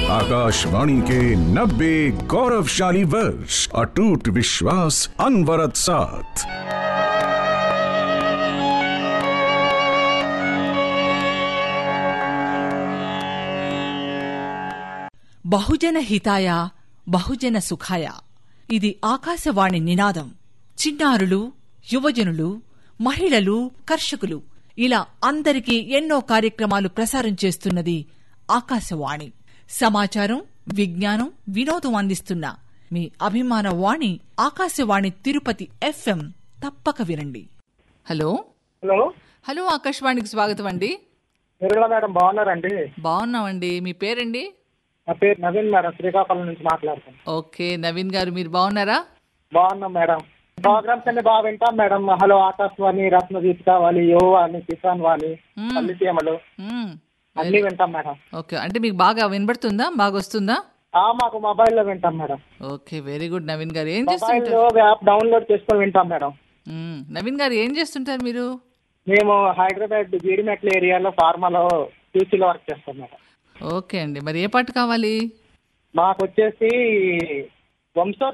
आकाशवाणी के 90 गौरवशाली वर्ष अटूट विश्वास अनवरत साथ బహుజన హితాయ బహుజన సుఖాయ ఇది ఆకాశవాణి నినాదం చిన్నారులు యువజనులు మహిళలు కర్షకులు ఇలా అందరికీ ఎన్నో కార్యక్రమాలు ప్రసారం చేస్తున్నది ఆకాశవాణి సమాచారం విజ్ఞానం వినోదం అందిస్తున్న మీ అభిమాన వాణి ఆకాశవాణి తిరుపతి ఎఫ్ఎం తప్పక వినండి హలో హలో హలో ఆకాశవాణికి స్వాగతం అండి నిర్మల మేడం బాగున్నారండి బాగున్నామండి మీ పేరండి నా పేరు నవీన్ మేడం శ్రీకాకుళం నుంచి మాట్లాడుతాను ఓకే నవీన్ గారు మీరు బాగున్నారా బాగున్నాం మేడం ప్రోగ్రామ్స్ అన్ని బాగా వింటాం మేడం హలో ఆకాశవాణి రత్నదీపిక వాలి యువవాణి కిసాన్ వాలి పల్లి సీమలు మ్మ్. అన్ని వింటాం మేడం ఓకే అంటే మీకు బాగా వినబడుతుందా బాగా వస్తుందా ఆ మాకు మొబైల్లో వింటాం madam okay very good Naveen garu ఏం మొబైల్లో చేస్తుంటారు యాప్ డౌన్లోడ్ చేసుకొని వింటాం మేడం మ్మ్. నవీన్ గారు ఏం చేస్తుంటారు మీరు మేము హైదరాబాద్ జీడిమెట్ల ఏరియాలో ఫార్మాలో పీసీలో వర్క్ చేస్తాం మేడం ఓకే అండి మరి ఏ పాట కావాలి మాకు వచ్చేసి వంశో